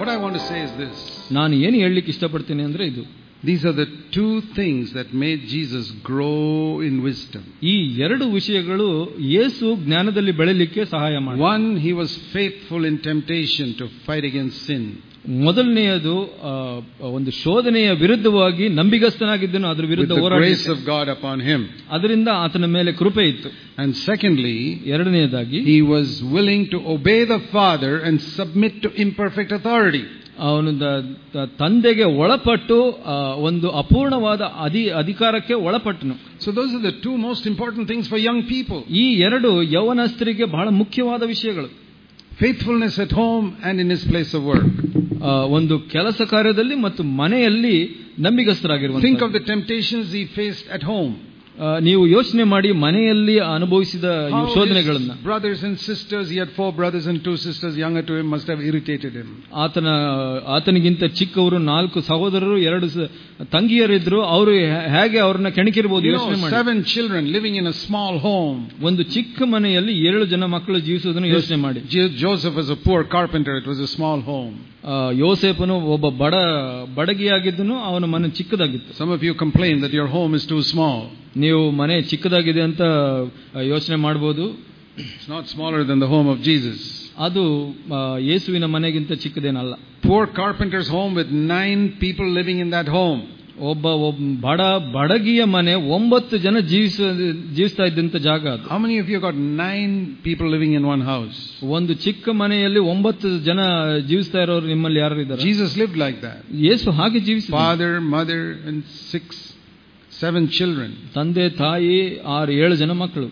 What I want to say is this ನಾನು ಏನು ಹೇಳಲಿಕ್ಕೆ ಇಷ್ಟಪಡ್ತೀನಿ ಅಂದ್ರೆ ಇದು these are the two things that made Jesus grow in wisdom. ಈ ಎರಡು ವಿಷಯಗಳು ಯೇಸು ಜ್ಞಾನದಲ್ಲಿ ಬೆಳೆಯಲಿಕ್ಕೆ ಸಹಾಯ ಮಾಡಿ One, he was faithful in temptation to fight against sin. ಮೊದಲನೆಯದು ಆ, ಒಂದು ಶೋಧನೆಯ ವಿರುದ್ಧವಾಗಿ ನಂಬಿಗಸ್ತನಾಗಿದ್ದನು ಅದರ With ವಿರುದ್ಧ the ಹೋರಾಟ grace of God upon him. ಅದರಿಂದ ಆತನ ಮೇಲೆ ಕೃಪೆ ಇತ್ತು And secondly, ಎರಡನೆಯದಾಗಿ he was willing to obey the Father and submit to imperfect authority. ಅವನು ದ- ತ- ತಂದೆಗೆ ಒಳಪಟ್ಟು ಆ, ಒಂದು ಅಪೂರ್ಣವಾದ ಅಧಿ ಅಧಿಕಾರಕ್ಕೆ ಒಳಪಟ್ಟನು So those are the two most important things for young people. ಈ ಎರಡು ಯೌವನಸ್ಥರಿಗೆ ಬಹಳ ಮುಖ್ಯವಾದ ವಿಷಯಗಳು Faithfulness at home and in his place of work. ಆ, ಒಂದು ಕೆಲಸ ಕಾರ್ಯದಲ್ಲಿ ಮತ್ತು ಮನೆಯಲ್ಲಿ ನಂಬಿಗಸ್ತರಾಗಿರುವಂತ Think of the temptations he faced at home. ನೀವು ಯೋಚನೆ ಮಾಡಿ ಮನೆಯಲ್ಲಿ ಅನುಭವಿಸಿದ ಈ How ಶೋಧನೆಗಳನ್ನ his brothers and sisters, he had four brothers and two sisters younger to him, must have irritated him. ಆತನ ಆತನಿಗಿಂತ ಚಿಕ್ಕವರು ನಾಲ್ಕು ಸಹೋದರರು ಎರಡು ಸ- ತಂಗಿಯರಿದ್ರು ಅವರು ಹೇ- ಹೇಗೆ ಅವ್ರನ್ನ ಕೆಣಕಿರ್ಬೋದು You ಯೋಚನೆ know, ಮಾಡಿ seven children living in a small home. ಒಂದು ಚಿಕ್ಕ ಮನೆಯಲ್ಲಿ ಏಳು ಜನ ಮಕ್ಕಳು ಜೀವಿಸುವುದನ್ನು ಯೋಚನೆ ಮಾಡಿ Jo- Joseph was a poor carpenter, it was a small home. ಆ, ಯೋಸೇಫನು ಒಬ್ಬ ಬಡ ಬಡಗಿಯಾಗಿದ್ದನು ಅವನ ಮನೆ ಚಿಕ್ಕದಾಗಿತ್ತು Some of you complain that your home is too small. ನೀವು ಮನೆ ಚಿಕ್ಕದಾಗಿದೆ ಅಂತ ಆ, ಯೋಚನೆ ಮಾಡಬಹುದು It's not smaller than the home of Jesus. ಅದು ಆ, ಯೇಸುವಿನ ಮನೆಗಿಂತ ಚಿಕ್ಕದೇನಲ್ಲ Poor carpenter's home with nine people living in that home. ಒಬ್ಬ ಒಬ್ಬ ಬಡ ಬಡಗಿಯ ಮನೆ ಒಂಬತ್ತು ಜನ ಜೀವಿಸ ಜೀವಿಸ್ತಾ ಇದ್ದಂತ ಜಾಗ ಅದು How many of you got nine people living in one house? ಒಂದು ಚಿಕ್ಕ ಮನೆಯಲ್ಲಿ ಒಂಬತ್ತು ಜನ ಜೀವಿಸ್ತಾ ಇರೋರು ನಿಮ್ಮಲ್ಲಿ ಯಾರು ಇದ್ದಾರೆ Jesus lived like that. ಯೇಸು ಹಾಗೆ ಜೀವಿಸಿದ Father, mother, and six, seven children. ತಂದೆ ತಾಯಿ ಆರು ಏಳು ಜನ ಮಕ್ಕಳು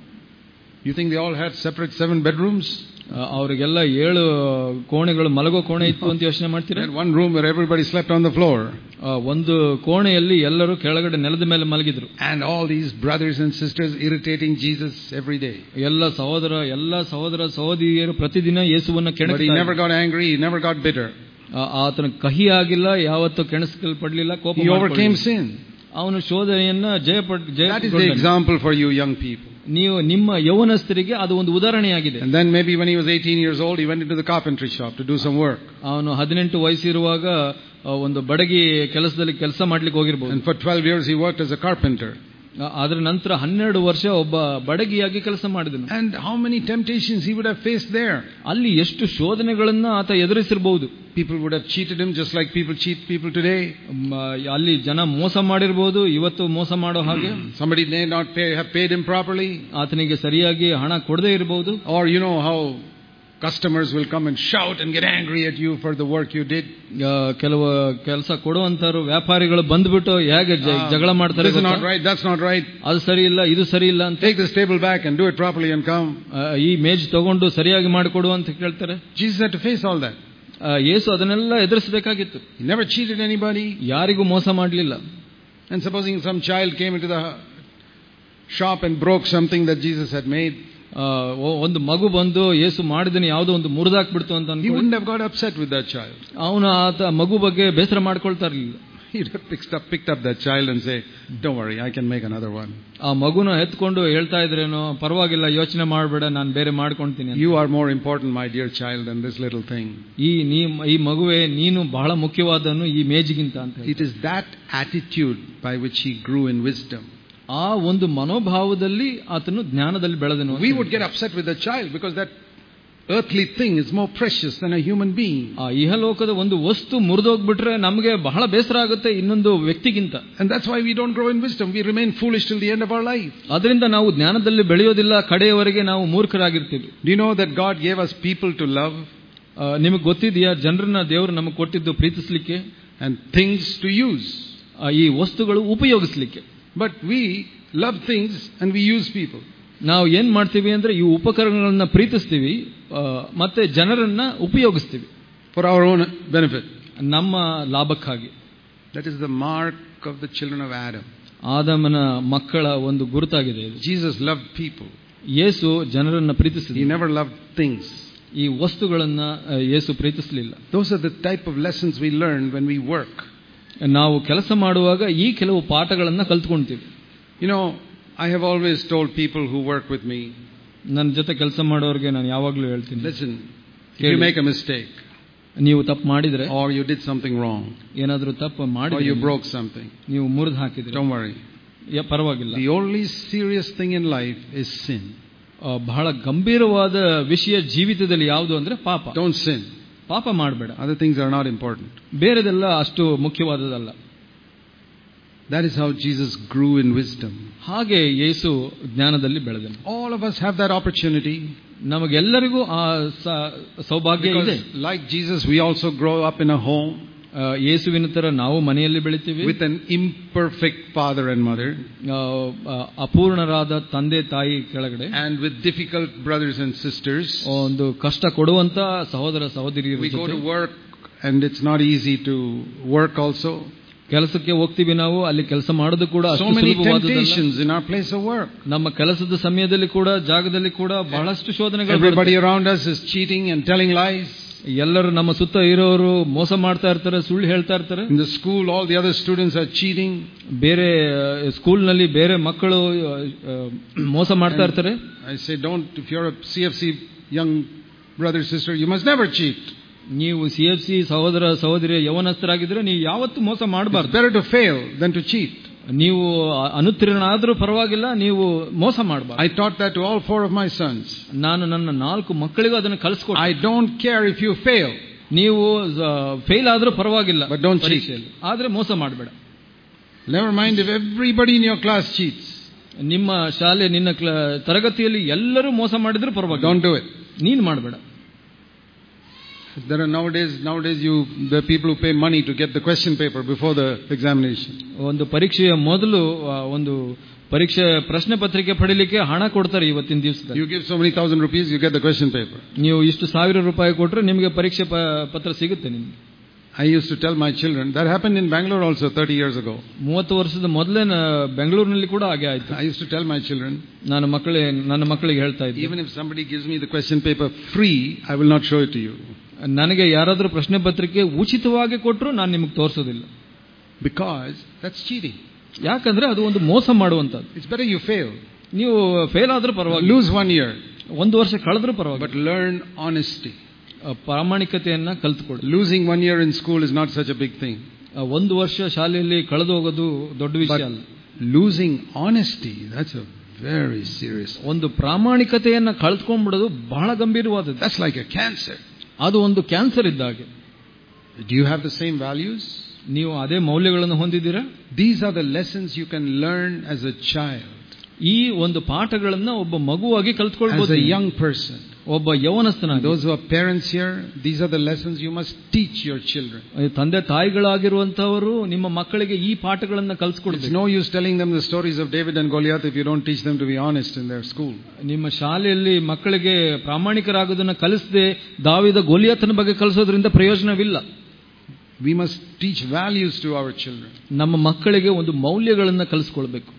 You think they all had separate seven bedrooms? ಆ, ಅವರಿಗೆಲ್ಲ ಏಳು ಕೋಣೆಗಳು ಮಲಗೋ ಕೋಣೆ ಇತ್ತು ಅಂತ ಯೋಚನೆ They ಮಾಡ್ತೀರಾ had one room where everybody slept on the floor. ಆ, ಒಂದು ಕೋಣೆಯಲ್ಲಿ ಎಲ್ಲರೂ ಕೆಳಗಡೆ ನೆಲದ ಮೇಲೆ ಮಲಗಿದ್ರು And all these brothers and sisters irritating Jesus every day. ಎಲ್ಲ ಸಹೋದರ ಎಲ್ಲ ಸಹೋದರ ಸಹೋದರಿಯರು ಪ್ರತಿದಿನ ಯೇಸುವನ್ನ But he ಕೆಣಕ್ತಾ never ಇದ್ರು. got angry, he never got bitter. ಆ- ಆತನ ಕಹಿ ಆಗಿಲ್ಲ ಯಾವತ್ತೂ ಕೆಣಸ್ಕಲ್ಪಡ್ಲಿಲ್ಲ ಕೋಪ He overcame ಮಾಡ್ಕೊಳ್ಳಿಲ್ಲ. sin. ಅವನು ಶೋಧನೆಯನ್ನ ಜಯಪಟ್ ಜಯ That is the example for you young people. ನೀವು ನಿಮ್ಮ ಯೌವನಸ್ಥರಿಗೆ ಅದು ಒಂದು ಉದಾಹರಣೆಯಾಗಿದೆ And then maybe when he was 18 years old, he went into the carpentry shop to do some work. ಅವನು ಹದಿನೆಂಟು ವಯಸ್ಸಿರುವಾಗ ಆ, ಒಂದು ಬಡಗಿ ಕೆಲಸದಲ್ಲಿ ಕೆಲಸ ಮಾಡ್ಲಿಕ್ಕೆ ಹೋಗಿರ್ಬೋದು And for 12 years, he worked as a carpenter. ಆ- ಅದರ ನಂತರ ಹನ್ನೆರಡು ವರ್ಷ ಒಬ್ಬ ಬಡಗಿಯಾಗಿ ಕೆಲಸ ಮಾಡಿದನು And how many temptations he would have faced there. ಅಲ್ಲಿ ಎಷ್ಟು ಶೋಧನೆಗಳನ್ನ ಆತ ಎದುರಿಸಿರ್ಬಹುದು People would have cheated him just like people cheat people today. ಮ, ಅಲ್ಲಿ ಜನ ಮೋಸ ಮಾಡಿರ್ಬೋದು ಇವತ್ತು ಮೋಸ ಮಾಡೋ ಹಾಗೆ Somebody may not pay, have paid him properly. ಆತನಿಗೆ ಸರಿಯಾಗಿ ಹಣ ಕೊಡದೇ ಇರಬಹುದು Or you know how customers will come and shout and get angry at you for the work you did. ಕೆಲವು ಕೆಲಸ ಕೊಡುವಂತರು ವ್ಯಾಪಾರಿಗಳು ಬಂದ್ಬಿಟ್ಟು ಹೇಗೆ ಜ- Ah, ಜಗಳ ಮಾಡ್ತಾರೆ This is not ಗೊತ್ತಾ? right, that's not right. ಅದು ಸರಿ ಇಲ್ಲ ಇದು ಸರಿ ಇಲ್ಲ ಅಂತ Take this table back and do it properly and come. ಆ, ಈ ಮೇಜ್ ತಗೊಂಡು ಸರಿಯಾಗಿ ಮಾಡಿಕೊಡು ಅಂತ ಕೇಳ್ತಾರೆ Jesus had to face all that. ಆ, ಯೇಸು ಅದನ್ನೆಲ್ಲ ಎದುರಿಸಬೇಕಾಗಿತ್ತು He never cheated anybody. ಯಾರಿಗೂ ಮೋಸ ಮಾಡಲಿಲ್ಲ And supposing some child came into the shop and broke something that Jesus had made, ಒಂದು ಮಗು ಬಂದು ಯೇಸು ಮಾಡಿದನು ಯಾವುದೋ ಒಂದು ಮುರಿದಾಕ್ಬಿಡ್ತು ಅಂತ he ಅನ್ಕೊಂಡು wouldn't have got upset with that child. ಅವನು ಆತ ಮಗು ಬಗ್ಗೆ ಬೇಸರ ಮಾಡ್ಕೊಳ್ತಾ ಇರಲಿಲ್ಲ He'd have picked up, picked up that child and say, Don't worry, I can make another one. ಆ ಮಗುನ ಎತ್ಕೊಂಡು ಹೇಳ್ತಾ ಇದ್ರೇನೋ ಪರವಾಗಿಲ್ಲ ಯೋಚನೆ ಮಾಡಬೇಡ ನಾನು ಬೇರೆ ಮಾಡ್ಕೊಳ್ತೀನಿ ಅಂತ. You are more important, my dear child, than this little thing. ಈ ನೀ ಈ ಮಗುವೆ ನೀನು ಬಹಳ ಮುಖ್ಯವಾದನು ಈ ಮೇಜಿಗಿಂತ ಅಂತ ಹೇಳಿ. It is that attitude by which he grew in wisdom. ಆ ಒಂದು ಮನೋಭಾವದಲ್ಲಿ ಆತನು ಜ್ಞಾನದಲ್ಲಿ ಬೆಳೆದನು ಅಂತ We ಹೇಳಿ. would get upset with the child because that earthly thing is more precious than a human being. ಆ ಇಹಲೋಕದ ಒಂದು ವಸ್ತು ಮುರಿದೋಗ್ಬಿಟ್ರೆ ನಮಗೆ ಬಹಳ ಬೇಸರ ಆಗುತ್ತೆ ಇನ್ನೊಂದು ವ್ಯಕ್ತಿಗಿಂತ And that's why we don't grow in wisdom. We remain foolish till the end of our life. ಅದರಿಂದ ನಾವು ಜ್ಞಾನದಲ್ಲಿ ಬೆಳೆಯೋದಿಲ್ಲ ಕಡೆಯವರೆಗೆ ನಾವು ಮೂರ್ಖರಾಗಿರ್ತೀವಿ Do you know that God gave us people to love ನಿಮಗೆ ಗೊತ್ತಿದೆಯಾ ಜನರನ್ನ ದೇವರು ನಮಗೆ ಕೊಟ್ಟಿದ್ದು ಪ್ರೀತಿಸ್ಲಿಕ್ಕೆ and things to use? ಆ, ಈ ವಸ್ತುಗಳು ಉಪಯೋಗಿಸ್ಲಿಕ್ಕೆ But we love things and we use people. ನಾವು ಏನ್ ಮಾಡ್ತೀವಿ ಅಂದ್ರೆ ಈ ಉಪಕರಣಗಳನ್ನ ಪ್ರೀತಿಸ್ತೀವಿ ಆ, ಮತ್ತೆ ಜನರನ್ನ ಉಪಯೋಗಿಸ್ತೀವಿ for our own benefit. ನಮ್ಮ ಲಾಭಕ್ಕಾಗಿ That is the mark of the children of Adam. ಆದಮನ ಮಕ್ಕಳ ಒಂದು ಗುರುತಾಗಿದೆ ಇದು Jesus loved people. ಯೇಸು ಜನರನ್ನ ಪ್ರೀತಿಸಿದ He never loved things. ಈ ವಸ್ತುಗಳನ್ನ ಆ, ಯೇಸು ಪ್ರೀತಿಸಲಿಲ್ಲ Those are the type of lessons we learn when we work. ನಾವು ಕೆಲಸ ಮಾಡುವಾಗ ಈ ಕೆಲವು ಪಾಠಗಳನ್ನ ಕಲ್ತ್ಕೊಂತೀವಿ You know, I have always told people who work with me, ನನ್ನ ಜೊತೆ ಕೆಲಸ ಮಾಡೋರಿಗೆ ನಾನು ಯಾವಾಗಲೂ ಹೇಳ್ತೀನಿ listen, if you Really? make a mistake, ನೀವು ತಪ್ಪು ಮಾಡಿದ್ರೆ or you did something wrong, ಏನಾದ್ರೂ ತಪ್ಪು or ಮಾಡಿದ್ರೆ you broke something. ನೀವು ಮುರಿದು ಹಾಕಿದ್ರೆ Don't worry. ಯ- ಪರವಾಗಿಲ್ಲ The only serious thing in life is sin. ಆ, ಬಹಳ ಗಂಭೀರವಾದ ವಿಷಯ ಜೀವಿತದಲ್ಲಿ ಯಾವುದು ಅಂದ್ರೆ ಪಾಪ Don't sin. ಪಾಪ ಮಾಡಬೇಡ Other things are not important. ಬೇರೆದೆಲ್ಲ ಅಷ್ಟು ಮುಖ್ಯವಾದದಲ್ಲ That is how Jesus grew in wisdom. ಹಾಗೆ ಯೇಸು ಜ್ಞಾನದಲ್ಲಿ ಬೆಳೆದನು All of us have that opportunity. ನಮಗೆಲ್ಲರಿಗೂ ಆ ಸ- ಸೌಭಾಗ್ಯ ಇದೆ Because like Jesus, we also grow up in a home ಆ, ಯೇಸುವಿನ ತರ ನಾವು ಮನೆಯಲ್ಲಿ ಬೆಳಿತೀವಿ with an imperfect father and mother ಆ, ಆ, ಅಪೂರ್ಣರಾದ ತಂದೆ ತಾಯಿ ಕೆಳಗಡೆ and with difficult brothers and sisters. ಒಂದು ಕಷ್ಟ ಕೊಡುವಂತ ಸಹೋದರ ಸಹೋದರಿಯರ We go ಜೊತೆ to work and it's not easy to work also. ಕೆಲಸಕ್ಕೆ ಹೋಗ್ತೀವಿ ನಾವು ಅಲ್ಲಿ ಕೆಲಸ ಮಾಡೋದು ಕೂಡ So ಅಷ್ಟು many ಸುಲಭವಾದದ್ದಲ್ಲ. temptations in our place of work. ನಮ್ಮ ಕೆಲಸದ ಸಮಯದಲ್ಲಿ ಕೂಡ ಜಾಗದಲ್ಲಿ ಕೂಡ ಬಹಳಷ್ಟು ಶೋಧನೆಗಳು Everybody ಬರುತ್ತೆ. around us is cheating and telling lies. ಎಲ್ಲರೂ ನಮ್ಮ ಸುತ್ತ ಇರೋರು ಮೋಸ ಮಾಡ್ತಾ ಇರ್ತಾರೆ ಸುಳ್ಳು ಹೇಳ್ತಾ ಇರ್ತಾರೆ In the school, all the other students are cheating. ಬೇರೆ ಆ, ಸ್ಕೂಲ್ನಲ್ಲಿ ಬೇರೆ ಮಕ್ಕಳು ಆ, ಆ, ಮೋಸ ಮಾಡ್ತಾ ಇರ್ತಾರೆ I say, don't, if you're a CFC young brother, sister, you must never cheat. ನೀವು ಸಿ ಎಫ್ ಸಿ ಸಹೋದರ ಸಹೋದರಿ ಯವನಸ್ಥರಾಗಿದ್ರೆ ನೀವು ಯಾವತ್ತೂ ಮೋಸ It's ಮಾಡಬಾರ್ದು better to fail than to cheat. ನೀವು ಅನುತ್ತೀರ್ಣ ಆದ್ರೂ ಪರವಾಗಿಲ್ಲ ನೀವು ಮೋಸ ಮಾಡಬಾರ್ದು I taught that to all four of my sons. ನಾನು ನನ್ನ ನಾಲ್ಕು ಮಕ್ಕಳಿಗೂ ಅದನ್ನು ಕಲಿಸ್ಕೊಟ್ಟೆ I don't care if you fail, ನೀವು ಫೇಲ್ ಆದ್ರೂ ಪರವಾಗಿಲ್ಲ But don't cheat. ಪರೀಕ್ಷೆಯಲ್ಲಿ. ಆದ್ರೆ ಮೋಸ ಮಾಡಬೇಡ never mind if everybody in your class cheats. ನಿಮ್ಮ ಶಾಲೆ ನಿನ್ನ ಕ್ಲ- ತರಗತಿಯಲ್ಲಿ ಎಲ್ಲರೂ ಮೋಸ ಮಾಡಿದ್ರು ಪರವಾಗಿಲ್ಲ Don't do it. ನೀನ್ ಮಾಡಬೇಡ There are nowadays, nowadays you, the people who pay money to get the question paper before the examination. ಒಂದು ಪರೀಕ್ಷೆಯ ಮೊದಲು ಆ, ಒಂದು ಪರೀಕ್ಷೆ ಪ್ರಶ್ನೆ ಪತ್ರಿಕೆ ಪಡಿಲಿಕ್ಕೆ ಹಣ ಕೊಡ್ತಾರೆ ಇವತ್ತಿನ ದಿವಸದಲ್ಲಿ You give so many thousand rupees, you get the question paper. ನೀವು ಇಷ್ಟು ಸಾವಿರ ರೂಪಾಯಿ ಕೊಟ್ರೆ ನಿಮಗೆ ಪರೀಕ್ಷೆ ಪ- ಪತ್ರ ಸಿಗುತ್ತೆ ನಿಮ್ಗೆ I used to tell my children, that happened in Bangalore also 30 years ago. ಮೂವತ್ತು ವರ್ಷದ ಮೊದಲೇ ಬೆಂಗಳೂರಿನಲ್ಲಿ ಕೂಡ ಹಾಗೆ ಆಯ್ತು I used to tell my children, ನಾನು ಮಕ್ಕಳೇ ನನ್ನ ಮಕ್ಕಳಿಗೆ ಹೇಳ್ತಾ ಇದ್ದೆ even if somebody gives me the question paper free, I will not show it to you. ನನಗೆ ಯಾರಾದರೂ ಪ್ರಶ್ನೆ ಪತ್ರಿಕೆ ಉಚಿತವಾಗಿ ಕೊಟ್ಟರು ನಾನು ನಿಮಗೆ ತೋರಿಸೋದಿಲ್ಲ Because that's cheating. ಯಾಕಂದ್ರೆ ಅದು ಒಂದು ಮೋಸ ಮಾಡುವಂತದ್ದು It's better you fail. ನೀವು ಫೇಲ್ ಆದ್ರೂ ಪರವಾಗಿಲ್ಲ Lose one year, ಒಂದು ವರ್ಷ ಕಳೆದ್ರೂ ಪರವಾಗಿಲ್ಲ but learn honesty. ಆ, ಪ್ರಾಮಾಣಿಕತೆಯನ್ನ ಕಲ್ತ್ಕೊಳ್ಳಿ Losing one year in school is not such a big thing. ಆ, ಒಂದು ವರ್ಷ ಶಾಲೆಯಲ್ಲಿ ಕಳೆದು ಹೋಗೋದು ದೊಡ್ಡ ವಿಷಯ But ಅಲ್ಲ losing honesty, that's a very serious ಒಂದು ಪ್ರಾಮಾಣಿಕತೆಯನ್ನ ಕಳ್ತ್ಕೊಂಡ್ಬಿಡೋದು ಬಹಳ ಗಂಭೀರವಾದದ್ದು That's like a cancer. ಅದು ಒಂದು ಕ್ಯಾನ್ಸರ್ ಇದ್ದ ಹಾಗೆ Do you have the same values? ನೀವು ಅದೇ ಮೌಲ್ಯಗಳನ್ನು ಹೊಂದಿದ್ದೀರಾ These are the lessons you can learn as a child, ಈ ಒಂದು ಪಾಠಗಳನ್ನ ಒಬ್ಬ ಮಗುವಾಗಿ as ಕಲ್ತ್ಕೊಳ್ಬಹುದು a young person. ಒಬ್ಬ ಯವನಸ್ಥನಾಗಿ Those who are parents here, these are the lessons you must teach your children. ತಂದೆ ತಾಯಿಗಳಾಗಿರುವಂತವರು ನಿಮ್ಮ ಮಕ್ಕಳಿಗೆ ಈ ಪಾಠಗಳನ್ನ It's ಕಲ್ಸ್ಕೊಡ್ಬೇಕು no use telling them the stories of David and Goliath if you don't teach them to be honest in their school. ನಿಮ್ಮ ಶಾಲೆಯಲ್ಲಿ ಮಕ್ಕಳಿಗೆ ಪ್ರಾಮಾಣಿಕರಾಗೋದನ್ನ ಕಲಿಸದೆ ದಾವಿದ ಗೋಲಿಯಾತನ ಬಗ್ಗೆ ಕಲಿಸೋದ್ರಿಂದ ಪ್ರಯೋಜನವಿಲ್ಲ We must teach values to our children. ನಮ್ಮ ಮಕ್ಕಳಿಗೆ ಒಂದು ಮೌಲ್ಯಗಳನ್ನ ಕಲಿಸ್ಕೊಳ್ಬೇಕು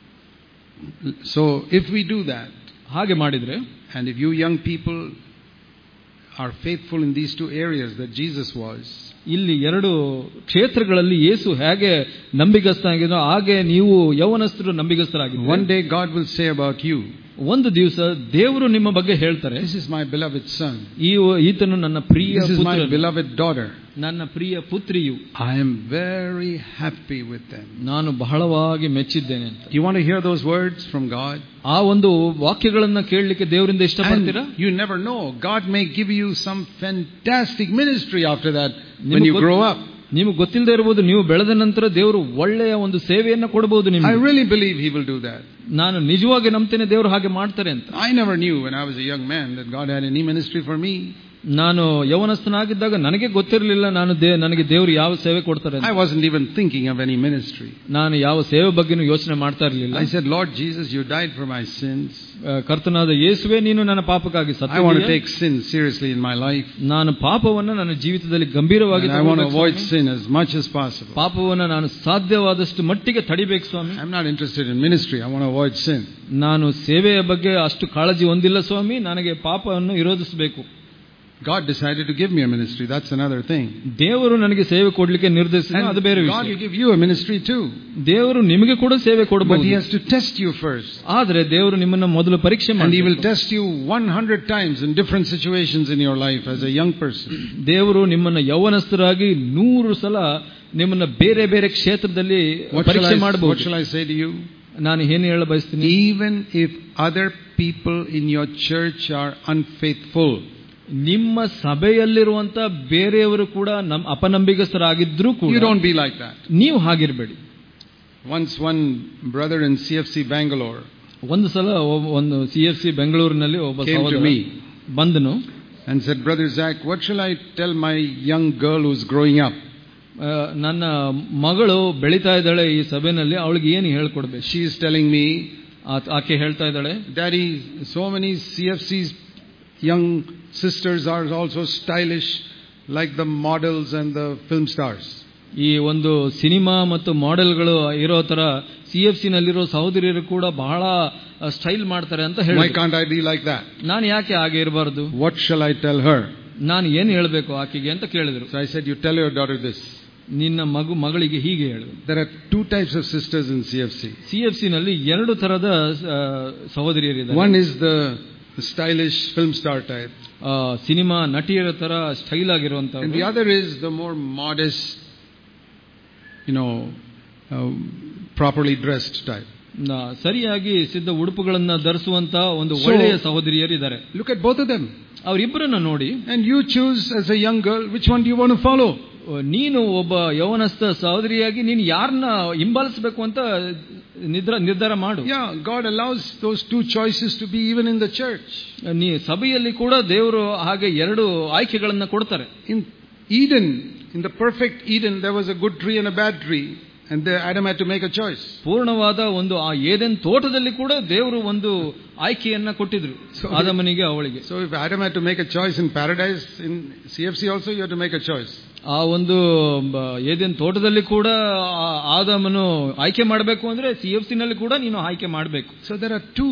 So if we do that, ಹಾಗೆ ಮಾಡಿದ್ರೆ and if you young people are faithful in these two areas that Jesus was, ಇಲ್ಲಿ ಎರಡು ಕ್ಷೇತ್ರಗಳಲ್ಲಿ ಯೇಸು ಹೇಗೆ ನಂಬಿಗಸ್ತನಾಗಿದ್ರು ಹಾಗೆ ನೀವು ಯೌವನಸ್ಥರು ನಂಬಿಗಸ್ತರಾಗಿದ್ದಾರೆ one day God will say about you, ಒಂದು ದಿವಸ ದೇವರು ನಿಮ್ಮ ಬಗ್ಗೆ ಹೇಳ್ತಾರೆ This is my beloved son. ಈ ಈತನು ನನ್ನ ಪ್ರಿಯ This is my ಪುತ್ರನು, beloved daughter. ನನ್ನ ಪ್ರಿಯ ಪುತ್ರಿಯು I am very happy with them. ನಾನು ಬಹಳವಾಗಿ ಮೆಚ್ಚಿದ್ದೇನೆ ಅಂತ You want to hear those words from God? ಆ ಒಂದು ವಾಕ್ಯಗಳನ್ನ ಕೇಳಲಿಕ್ಕೆ ದೇವರಿಂದ ಇಷ್ಟಪಡ್ತೀರಾ And you never know. God may give you some fantastic ministry after that when ನಿಮಗೆ you ಗೊತ್ತು- grow up. ನಿಮಗೆ ಗೊತ್ತಿಲ್ಲದೆ ಇರಬಹುದು ನೀವು ಬೆಳೆದ ನಂತರ ದೇವರು ಒಳ್ಳೆಯ ಒಂದು ಸೇವೆಯನ್ನ ಕೊಡಬಹುದು I ನಿಮಗೆ really believe He will do that. ನಾನು ನಿಜವಾಗಿ ನಂಬ್ತೇನೆ ದೇವರು ಹಾಗೆ ಮಾಡ್ತಾರೆ ಅಂತ I never knew when I was a young man that God had any ministry for me. ನಾನು ಯವನಸ್ಥನಾಗಿದ್ದಾಗ ನನಗೆ ಗೊತ್ತಿರಲಿಲ್ಲ ನಾನು ದೇ- ನನಗೆ ದೇವರು ಯಾವ ಸೇವೆ ಕೊಡ್ತಾರೆ ಅಂತ. I wasn't even thinking of any ministry. ನಾನು ಯಾವ ಸೇವೆ ಬಗ್ಗೆನೂ ಯೋಚನೆ ಮಾಡ್ತಾ ಇರಲಿಲ್ಲ I said, Lord Jesus, you died for my sins. ಕರ್ತನಾದ ಯೇಸುವೆ ನೀನು ನನ್ನ ಪಾಪಕ್ಕಾಗಿ I want to ಸತ್ತ take sin seriously in my life. ನಾನು ಪಾಪವನ್ನ ನನ್ನ ಜೀವಿತದಲ್ಲಿ ಗಂಭೀರವಾಗಿ And I want to ತಗೊಳ್ಬೇಕು avoid ಸ್ವಾಮಿ. sin as much as possible. ಪಾಪವನ್ನ ನಾನು ಸಾಧ್ಯವಾದಷ್ಟು ಮಟ್ಟಿಗೆ ತಡಿಬೇಕು ಸ್ವಾಮಿ I'm not interested in ministry. I want to avoid sin. ನಾನು ಸೇವೆಯ ಬಗ್ಗೆ ಅಷ್ಟು ಕಾಳಜಿ ಹೊಂದಿಲ್ಲ ಸ್ವಾಮಿ ನನಗೆ ಪಾಪವನ್ನು ವಿರೋಧಿಸಬೇಕು God decided to give me a ministry. That's another thing. ದೇವರು ನನಗೆ ಸೇವೆ ಕೊಡ್ಲಿಕ್ಕೆ ನಿರ್ಧರಿಸಿದ And ಅದು ಬೇರೆ God ವಿಷಯ will give you a ministry too. ದೇವರು ನಿಮಗೆ ಕೂಡ ಸೇವೆ But He ಕೊಡಬಹುದು has to test you first. ಆದ್ರೆ ದೇವರು ನಿಮ್ಮನ್ನ ಮೊದಲು ಪರೀಕ್ಷೆ And He will ಮಾಡಿ test you 100 times in different situations in your life as a young person. ದೇವರು ನಿಮ್ಮನ್ನ ಯೌವನಸ್ಥರಾಗಿ ನೂರು ಸಲ ನಿಮ್ಮನ್ನ ಬೇರೆ ಬೇರೆ ಕ್ಷೇತ್ರದಲ್ಲಿ What shall, ಪರೀಕ್ಷೆ I, what ಮಾಡಬಹುದು shall I say to you? ನಾನು ಏನು ಹೇಳ ಬಯಸ್ತೀನಿ Even if other people in your church are unfaithful, ನಿಮ್ಮ ಸಭೆಯಲ್ಲಿರುವಂತ ಬೇರೆಯವರು ಕೂಡ ನಮ್ ಅಪನಂಬಿಗಸ್ಥರಾಗಿದ್ರೂ you ಕೂಡ don't be like that. ನೀವು ಹಾಗಿರ್ಬೇಡಿ Once one brother in CFC Bangalore ಒಂದು ಸಲ ಒಬ್ಬ- ಒಂದು ಸಿ ಎಫ್ ಸಿ ಬೆಂಗಳೂರಿನಲ್ಲಿ ಒಬ್ಬ came to ಸಹೋದರ me ಬಂದನು and said, Brother Zach, what shall I tell my young girl who's growing up? ಆ, ನನ್ನ ಮಗಳು ಬೆಳೀತಾ ಇದ್ದಾಳೆ ಈ ಸಭೆಯಲ್ಲಿ ಅವಳಿಗೆ ಏನು ಹೇಳ್ಕೊಡ್ಬೇಕು She is telling me, ಆ- ಆಕೆ ಹೇಳ್ತಾ ಇದ್ದಾಳೆ Daddy, so many CFC's young sisters are also stylish like the models and the film stars. ಈ ಒಂದು ಸಿನಿಮಾ ಮತ್ತು ಮಾಡೆಲ್ಗಳು ಇರೋ ತರ ಸಿ ಎಫ್ ಸಿ ನಲ್ಲಿರೋ ಸಹೋದರಿಯರು ಕೂಡ ಬಹಳ ಸ್ಟೈಲ್ ಮಾಡ್ತಾರೆ ಅಂತ Why ಹೇಳಿ can't I be like that? ನಾನು ಯಾಕೆ ಹಾಗೆ ಇರಬಾರ್ದು What shall I tell her? ನಾನು ಏನು ಹೇಳಬೇಕು ಆಕೆಗೆ ಅಂತ ಕೇಳಿದ್ರು So I said, You tell your daughter this. ನಿನ್ನ ಮಗು ಮಗಳಿಗೆ ಹೀಗೆ ಹೇಳು There are two types of sisters in CFC. C F C ನಲ್ಲಿ ಎರಡು ತರದ ಆ, ಸಹೋದರಿಯರಿದ್ದಾರೆ One is the stylish film star type, ಆ, ಸಿನಿಮಾ ನಟಿಯರ ತರ ಸ್ಟೈಲ್ and the ಆಗಿರುವಂತ other is the more modest, you know, uh, properly dressed type. ಸರಿಯಾಗಿ ಸಿದ್ಧ ಉಡುಪುಗಳನ್ನ ಧರಿಸುವಂತ ಒಂದು So- ಒಳ್ಳೆಯ ಸಹೋದರಿಯರಿದ್ದಾರೆ Look at both of them. ಅವರಿಬ್ಬರನ್ನ ನೋಡಿ And you choose as a young girl which one do you want to follow. ನೀನು ಒಬ್ಬ ಯೌವನಸ್ಥ ಸಹೋದರಿಯಾಗಿ ನೀನು ಯಾರನ್ನ ಹಿಂಬಾಲಿಸಬೇಕು ಅಂತ ನಿದ್ರ ನಿರ್ಧಾರ ಮಾಡು Yeah, God allows those two choices to be even in the church. ನೀ ಸಭೆಯಲ್ಲಿ ಕೂಡ ದೇವರು ಹಾಗೆ ಎರಡು ಆಯ್ಕೆಗಳನ್ನ ಕೊಡ್ತಾರೆ In Eden, in the perfect Eden, there was a good tree and a bad tree, and the, Adam had to make a choice. ಪೂರ್ಣವಾದ ಒಂದು ಆ ಏದೆನ್ ತೋಟದಲ್ಲಿ ಕೂಡ ದೇವರು ಒಂದು ಆಯ್ಕೆಯನ್ನ ಕೊಟ್ಟಿದ್ರು So- ಆದಮನಿಗೆ ಅವಳಿಗೆ So if Adam had to make a choice in paradise, in CFC also you have to make a choice. ಆ ಒಂದು ಬ- ಏದೆನ್ ತೋಟದಲ್ಲಿ ಕೂಡ ಆ- ಆದಾಮನು ಆಯ್ಕೆ ಮಾಡಬೇಕು ಅಂದ್ರೆ ಸಿ ಎಫ್ ಸಿ ನಲ್ಲಿ ಕೂಡ ನೀನು ಆಯ್ಕೆ ಮಾಡಬೇಕು So there are two.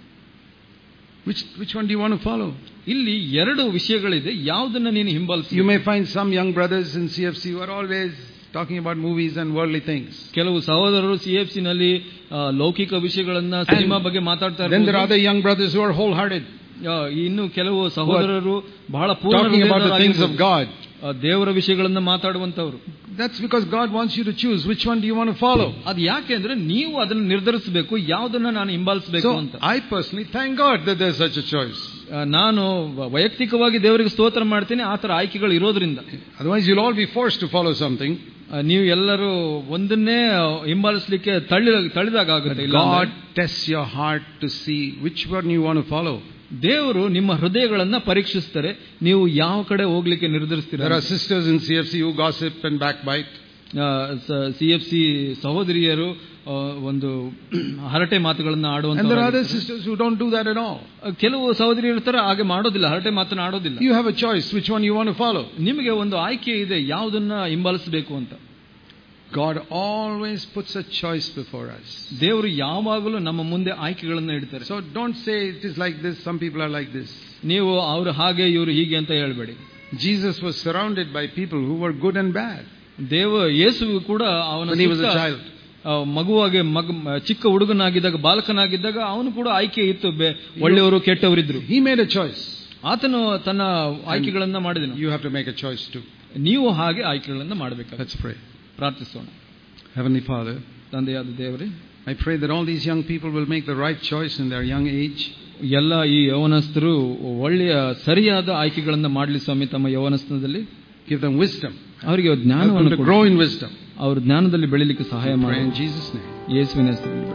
Which, which one do you want to follow? ಇಲ್ಲಿ ಎರಡು ವಿಷಯಗಳಿದೆ ಯಾವುದನ್ನ ನೀನು ಹಿಂಬಾಲಿಸಿ You may find some young brothers in CFC who are always talking about movies and worldly things. ಕೆಲವು ಸಹೋದರರು ಸಿ ಎಫ್ ಸಿ ನಲ್ಲಿ ಆ, ಲೌಕಿಕ ವಿಷಯಗಳನ್ನ ಸಿನಿಮಾ ಬಗ್ಗೆ ಮಾತಾಡ್ತಾ Then there are ಇರ್ಬೋದು. other young brothers who are wholehearted, ಆ, ಇನ್ನು ಕೆಲವು ಸಹೋದರರು ಬಹಳ ಪೂರ್ಣ talking about the things of ಹೃದಯದವರಾಗಿರ್ಬೋದು. God. ಆ, ದೇವರ ವಿಷಯಗಳನ್ನ ಮಾತಾಡುವಂತವ್ರು That's because God wants you to choose which one do you want to follow. ಅದು ಯಾಕೆ ಅಂದ್ರೆ ನೀವು ಅದನ್ನ ನಿರ್ಧರಿಸಬೇಕು ಯಾವುದನ್ನ ನಾನು ಹಿಂಬಾಲಿಸಬೇಕು So ಅಂತ I personally thank God that there's such a choice. ಆ, ನಾನು ವೈಯಕ್ತಿಕವಾಗಿ ದೇವರಿಗೆ ಸ್ತೋತ್ರ ಮಾಡ್ತೀನಿ ಆ ತರ ಆಯ್ಕೆಗಳು ಇರೋದ್ರಿಂದ Otherwise, you'll all be forced to follow something. ಆ, ನೀವು ಎಲ್ಲರೂ ಒಂದನ್ನೇ ಹಿಂಬಾಲಿಸಲಿಕ್ಕೆ ತಳ್ಳಿ ತಳ್ಳಿದಾಗ ಆಗುತ್ತೆ ಇಲ್ಲ God ಅಂದ್ರೆ tests your heart to see which one you want to follow. ದೇವರು ನಿಮ್ಮ ಹೃದಯಗಳನ್ನ ಪರೀಕ್ಷಿಸ್ತಾರೆ ನೀವು ಯಾವ ಕಡೆ ಹೋಗ್ಲಿಕ್ಕೆ ನಿರ್ಧರಿಸ್ತೀರ There are sisters in CFC who gossip and backbite. C F C ಸಹೋದರಿಯರು ಆ, ಒಂದು ಹರಟೆ ಮಾತುಗಳನ್ನ And there are other ಆಡುವಂತ sisters who don't do that at all. ಕೆಲವು ಸಹೋದರಿಯರು ಇರ್ತಾರೆ ಹಾಗೆ ಮಾಡೋದಿಲ್ಲ ಹರಟೆ ಮಾತನ್ನ ಆಡೋದಿಲ್ಲ You have a choice which one you want to follow. ನಿಮಗೆ ಒಂದು ಆಯ್ಕೆ ಇದೆ ಯಾವುದನ್ನ ಹಿಂಬಾಲಿಸಬೇಕು ಅಂತ God always puts a choice before us. ದೇವರು ಯಾವಾಗಲೂ ನಮ್ಮ ಮುಂದೆ ಆಯ್ಕೆಗಳನ್ನ ಇಡ್ತಾರೆ So don't say it is like this, some people are like this. ನೀವು ಅವರು ಹಾಗೆ ಇವರು ಹೀಗೆ ಅಂತ ಹೇಳ್ಬೇಡಿ Jesus was surrounded by people who were good and bad ದೇವ ಯೇಸು ಕೂಡ ಅವನ when he was a ಸುತ್ತ, child. ಆ, ಮಗುವಾಗಿ ಮಗ ಚಿಕ್ಕ ಹುಡುಗನಾಗಿದ್ದಾಗ ಬಾಲಕನಾಗಿದ್ದಾಗ ಅವನು ಕೂಡ ಆಯ್ಕೆ ಇತ್ತು ಬೆ- ಒಳ್ಳೆಯವರು ಕೆಟ್ಟವರಿದ್ರು He made a choice. ಆತನು ತನ್ನ ಆಯ್ಕೆಗಳನ್ನ ಮಾಡಿದನು You have to make a choice too. ನೀವು ಹಾಗೆ ಆಯ್ಕೆಗಳನ್ನ ಮಾಡಬೇಕು Let's pray. ಪ್ರಾರ್ಥಿಸೋಣ Heavenly Father, ತಂದೆಯಾದ ದೇವರೇ I pray that all these young people will make the right choice in their young age. ಎಲ್ಲ ಈ ಯೌವನಸ್ಥರು ಒಳ್ಳೆಯ ಸರಿಯಾದ ಆಯ್ಕೆಗಳನ್ನ ಮಾಡಲಿ ಸ್ವಾಮಿ ತಮ್ಮ ಯೌವನಸ್ಥದಲ್ಲಿ Give them wisdom. ಅವರಿಗೆ Help them ಜ್ಞಾನವನ್ನು to ಕೊಡು. grow in wisdom. ಅವರು ಜ್ಞಾನದಲ್ಲಿ ಬೆಳಿಲಿಕ್ಕೆ ಸಹಾಯ Pray ಮಾಡಿ in Jesus' name. ಯೇಸುವಿನ ಹೆಸರಲ್ಲಿ